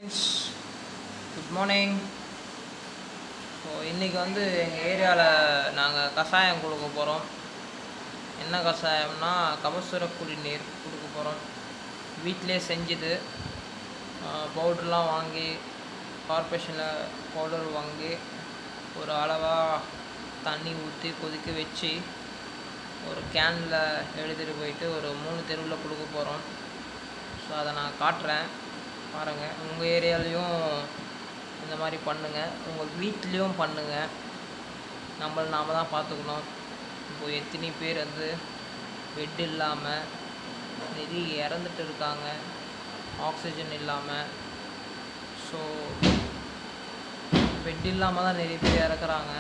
good morning so இன்றைக்கி வந்து எங்கள் ஏரியாவில் நாங்கள் கஷாயம் கொடுக்க போகிறோம் என்ன கஷாயம்னா கபசுர குடிநீர் கொடுக்க போகிறோம் வீட்டிலே செஞ்சுது பவுடர்லாம் வாங்கி கார்பரேஷனில் பவுடர் வாங்கி ஒரு அளவாக தண்ணி ஊற்றி கொதிக்க வச்சு ஒரு கேனில் எடுத்துகிட்டு போயிட்டு ஒரு மூணு தெருவில் கொடுக்க போகிறோம் ஸோ அதை நான் காட்டுறேன் பாருங்கள் உங்கள் ஏரியாலையும் இந்த மாதிரி பண்ணுங்கள் உங்கள் வீட்லேயும் பண்ணுங்கள் நம்மளை நாம் தான் பார்த்துக்கணும் இப்போ எத்தனை பேர் வந்து பெட் இல்லாமல் நிறைய இறந்துட்டு இருக்காங்க ஆக்சிஜன் இல்லாமல் ஸோ பெட் இல்லாமல் தான் நிறைய பேர் இறக்குறாங்க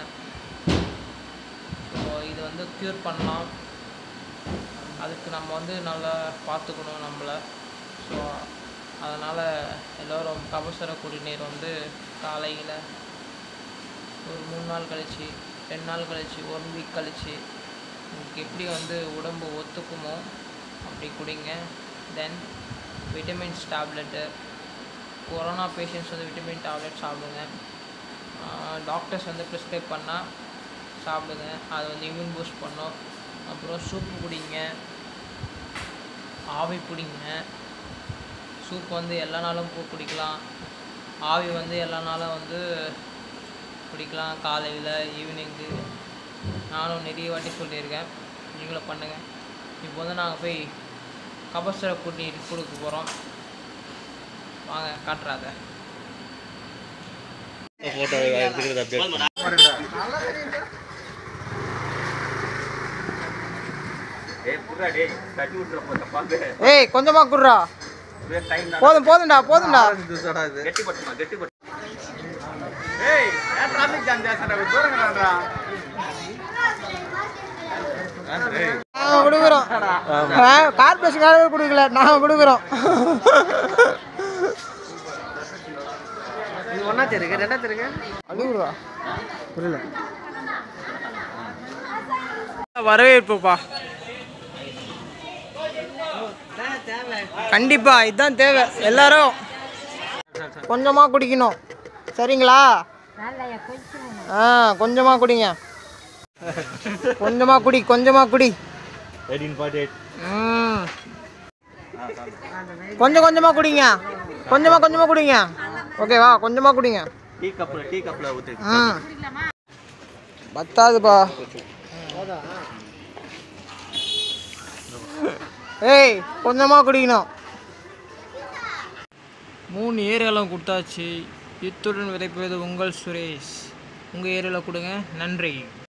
ஸோ இது வந்து க்யூர் பண்ணலாம் அதுக்கு நம்ம வந்து நல்லா பார்த்துக்கணும் நம்மளை ஸோ அதனால் எல்லோரும் கபசுர குடிநீர் வந்து காலையில் ஒரு மூணு நாள் கழிச்சு ரெண்டு நாள் கழிச்சு ஒன் வீக் கழிச்சு உங்களுக்கு எப்படி வந்து உடம்பு ஒத்துக்குமோ அப்படி குடிங்க then vitamins tablet corona patients வந்து விட்டமின் டேப்லெட் சாப்பிடுங்க டாக்டர்ஸ் வந்து ப்ரிஸ்கிரைப் பண்ணால் சாப்பிடுங்க அது வந்து இம்யூன் பூஸ்ட் பண்ணும் அப்புறம் சூப்பு குடிங்க ஆவி பிடிங்க சூப் வந்து எல்லா நாளும் பூ குடிக்கலாம் ஆவி வந்து எல்லா நாளும் வந்து குடிக்கலாம் காலையில் ஈவினிங்கு நானும் நிறைய வாட்டி சொல்லியிருக்கேன் நீங்களும் பண்ணுங்கள் இப்போ வந்து நாங்கள் போய் கபசுர குடிநீர் கொடுக்க போகிறோம் வாங்க காட்டுறாத ஃபோட்டோ எடுத்துக்கிறது அப்டேட் ஏய் கொஞ்சமாக குடுறா போதும் போதும்டா போதும்டா நாங்கள் கொடுக்குறோம் கார்பரேஷன் கொடுக்கல நாங்கள் கொடுக்குறோம் இது ஒன்றா தெருக்கு ரெண்டா தெருக்கு அழுகுறா புரியல வரவேற்புப்பா கண்டிப்பா இதுதான் தேவை எல்லாரும் கொஞ்சமா குடிக்கணும் சரிங்களா ஆ கொஞ்சமா குடிங்க கொஞ்சமா குடி கொஞ்சமா குடி எயிட்டீன் ஃபார்ட்டி எயிட் ம் கொஞ்சம் கொஞ்சமா குடிங்க கொஞ்சமா கொஞ்சமா குடிங்க ஓகேவா கொஞ்சமா குடிங்க டீ கப்பில் டீ கப்பில் ஊற்றி ம் பத்தாதுப்பா ஏய் கொஞ்சமா குடிக்கணும் மூணு ஏரியாலாம் கொடுத்தாச்சு இத்துடன் விதைப்பது உங்கள் சுரேஷ் உங்கள் ஏரியாவில் கொடுங்க நன்றி